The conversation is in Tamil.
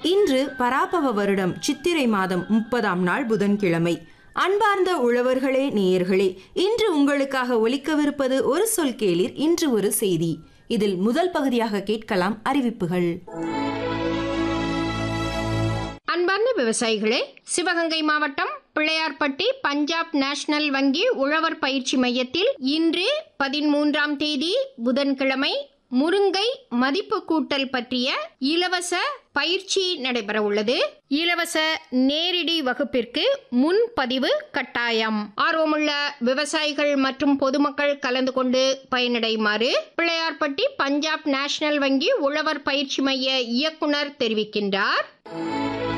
இன்று பராபவ வருடம் சித்திரை மாதம் முப்பதாம் நாள் புதன்கிழமை அன்பார்ந்த உழவர்களே நேயர்களே இன்று உங்களுக்காக ஒலிக்கவிருப்பது ஒரு சொல் கேளிர் இன்று ஒரு செய்தி இதில் முதல் பகுதியாக கேட்கலாம் அறிவிப்புகள் அன்பார்ந்த விவசாயிகளே சிவகங்கை மாவட்டம் பிள்ளையார்பட்டி பஞ்சாப் நேஷனல் வங்கி உழவர் பயிற்சி மையத்தில் இன்று பதிமூன்றாம் தேதி புதன்கிழமை முருங்கை மதிப்பு கூட்டல் பற்றிய இலவச பயிற்சி நடைபெற உள்ளது இலவச நேரடி வகுப்பிற்கு முன்பதிவு கட்டாயம் ஆர்வமுள்ள விவசாயிகள் மற்றும் பொதுமக்கள் கலந்து கொண்டு பயனடையுமாறு பிள்ளையார்பட்டி பஞ்சாப் நேஷனல் வங்கி உழவர் பயிற்சி மைய இயக்குனர் தெரிவிக்கின்றார்